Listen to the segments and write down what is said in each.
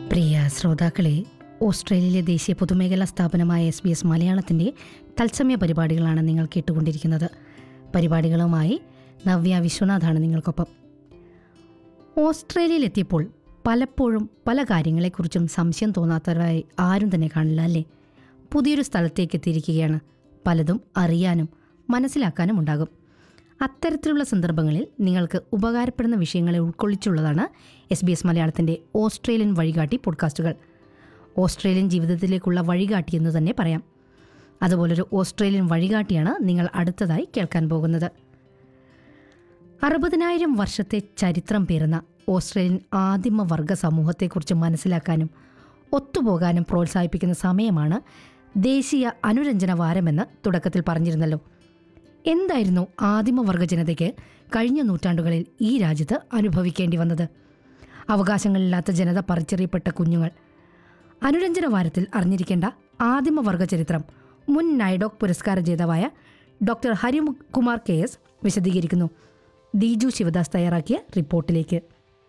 പ്രിയ ശ്രോതാക്കളെ ഓസ്ട്രേലിയയിലെ ദേശീയ പൊതുമേഖലാ സ്ഥാപനമായ എസ് ബി എസ് മലയാളത്തിൻ്റെ തത്സമയ പരിപാടികളാണ് നിങ്ങൾ കേട്ടുകൊണ്ടിരിക്കുന്നത് പരിപാടികളുമായി നവ്യ വിശ്വനാഥാണ് നിങ്ങൾക്കൊപ്പം ഓസ്ട്രേലിയയിലെത്തിയപ്പോൾ പലപ്പോഴും പല കാര്യങ്ങളെക്കുറിച്ചും സംശയം തോന്നാത്തവരായി ആരും തന്നെ കാണില്ല അല്ലേ പുതിയൊരു സ്ഥലത്തേക്ക് എത്തിയിരിക്കുകയാണ് പലതും അറിയാനും മനസ്സിലാക്കാനും ഉണ്ടാകും അത്തരത്തിലുള്ള സന്ദർഭങ്ങളിൽ നിങ്ങൾക്ക് ഉപകാരപ്പെടുന്ന വിഷയങ്ങളെ ഉൾക്കൊള്ളിച്ചുള്ളതാണ് എസ് ബി എസ് മലയാളത്തിൻ്റെ ഓസ്ട്രേലിയൻ വഴികാട്ടി പോഡ്കാസ്റ്റുകൾ ഓസ്ട്രേലിയൻ ജീവിതത്തിലേക്കുള്ള വഴികാട്ടി എന്ന് തന്നെ പറയാം അതുപോലൊരു ഓസ്ട്രേലിയൻ വഴികാട്ടിയാണ് നിങ്ങൾ അടുത്തതായി കേൾക്കാൻ പോകുന്നത് അറുപതിനായിരം വർഷത്തെ ചരിത്രം പേറുന്ന ഓസ്ട്രേലിയൻ ആദിമ വർഗ സമൂഹത്തെക്കുറിച്ച് മനസ്സിലാക്കാനും ഒത്തുപോകാനും പ്രോത്സാഹിപ്പിക്കുന്ന സമയമാണ് ദേശീയ അനുരഞ്ജന വാരമെന്ന് തുടക്കത്തിൽ പറഞ്ഞിരുന്നല്ലോ എന്തായിരുന്നു ആദിമവർഗ ജനതയ്ക്ക് കഴിഞ്ഞ നൂറ്റാണ്ടുകളിൽ ഈ രാജ്യത്ത് അനുഭവിക്കേണ്ടി വന്നത് അവകാശങ്ങളില്ലാത്ത ജനത പറിച്ചെറിയപ്പെട്ട കുഞ്ഞുങ്ങൾ അനുരഞ്ജന വാരത്തിൽ അറിഞ്ഞിരിക്കേണ്ട ആദിമവർഗ ചരിത്രം മുൻ നൈഡോക് പുരസ്കാര ജേതാവായ ഡോക്ടർ ഹരികുമാർ കെ എസ് വിശദീകരിക്കുന്നു ദീജു ശിവദാസ് തയ്യാറാക്കിയ റിപ്പോർട്ടിലേക്ക്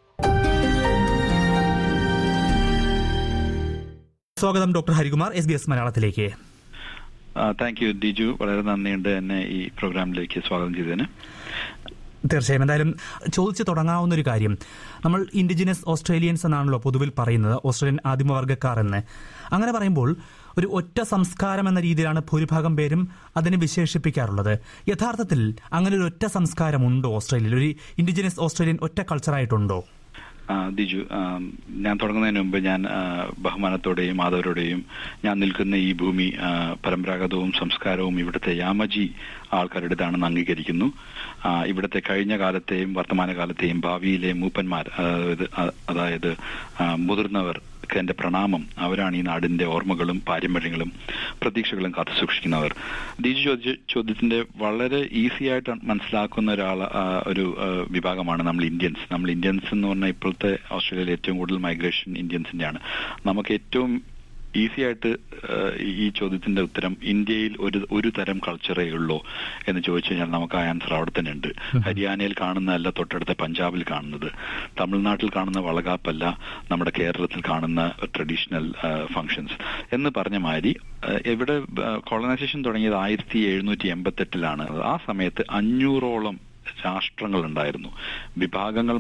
സ്വാഗതം doctor Harikumar S B S മലയാളത്തിലേക്ക് താങ്ക് യു ദിജു വളരെ നന്ദിയുണ്ട് എന്നെ ഈ പ്രോഗ്രാമിലേക്ക് സ്വാഗതം ചെയ്തതിന് തീർച്ചയായും എന്തായാലും ചോദിച്ചു തുടങ്ങാവുന്ന ഒരു കാര്യം നമ്മൾ ഇൻഡിജിനസ് ഓസ്ട്രേലിയൻസ് എന്നാണല്ലോ പൊതുവിൽ പറയുന്നത് ഓസ്ട്രേലിയൻ ആദിമവർഗക്കാർ എന്ന് അങ്ങനെ പറയുമ്പോൾ ഒരു ഒറ്റ സംസ്കാരം എന്ന രീതിയിലാണ് ഭൂരിഭാഗം പേരും അതിനെ വിശേഷിപ്പിക്കാറുള്ളത് യഥാർത്ഥത്തിൽ അങ്ങനെ ഒരു ഒറ്റ സംസ്കാരം ഉണ്ടോ ഓസ്ട്രേലിയയിൽ ഒരു ഇൻഡിജിനസ് ഓസ്ട്രേലിയൻ ഒറ്റ കൾച്ചറായിട്ടുണ്ടോ ആ, ദിജു ആ, ഞാൻ തുടങ്ങുന്നതിന് മുമ്പ് ഞാൻ ആ, ബഹുമാനത്തോടെയും ആദവരോടെയും ഞാൻ നിൽക്കുന്ന ഈ ഭൂമി ആ, പരമ്പരാഗതവും സംസ്കാരവും ഇവിടുത്തെ യാമജി ആൾക്കാരുടേതാണെന്ന് അംഗീകരിക്കുന്നു ആ, ഇവിടുത്തെ കഴിഞ്ഞ കാലത്തെയും വർത്തമാനകാലത്തെയും ഭാവിയിലെ മൂപ്പന്മാർ അതായത് അ- അതായത് ആ, മുതിർന്നവർ എന്റെ പ്രണാമം അവരാണ് ഈ നാടിന്റെ ഓർമ്മകളും പാരമ്പര്യങ്ങളും പ്രതീക്ഷകളും കാത്തു സൂക്ഷിക്കുന്നവർ ദീജു ചോദിച്ച ചോദ്യത്തിന്റെ വളരെ ഈസി ആയിട്ട് മനസ്സിലാക്കുന്ന ഒരാൾ ആ, ഒരു ആ, വിഭാഗമാണ് നമ്മൾ ഇന്ത്യൻസ് നമ്മൾ ഇന്ത്യൻസ് എന്ന് പറഞ്ഞാൽ ഇപ്പോഴത്തെ ഓസ്ട്രേലിയയിൽ ഏറ്റവും കൂടുതൽ മൈഗ്രേഷൻ ഇന്ത്യൻസിന്റെയാണ് നമുക്ക് ഏറ്റവും ഈസി ആയിട്ട് ആ, ഈ ചോദ്യത്തിന്റെ ഉത്തരം ഇന്ത്യയിൽ ഒരു ഒരു തരം കൾച്ചറേ ഉള്ളൂ എന്ന് ചോദിച്ചു കഴിഞ്ഞാൽ നമുക്ക് ആ ആൻസർ അവിടെ തന്നെ ഉണ്ട് ഹരിയാനയിൽ കാണുന്നതല്ല തൊട്ടടുത്ത പഞ്ചാബിൽ കാണുന്നത് തമിഴ്നാട്ടിൽ കാണുന്ന വളകാപ്പല്ല നമ്മുടെ കേരളത്തിൽ കാണുന്ന ട്രഡീഷണൽ ഫങ്ഷൻസ് എന്ന് പറഞ്ഞ മാതിരി ആ, ഇവിടെ കോളനൈസേഷൻ തുടങ്ങിയത് ആയിരത്തി എഴുന്നൂറ്റി എൺപത്തെട്ടിലാണ് ആ സമയത്ത് അഞ്ഞൂറോളം രാഷ്ട്രങ്ങൾ ഉണ്ടായിരുന്നു വിഭാഗങ്ങൾ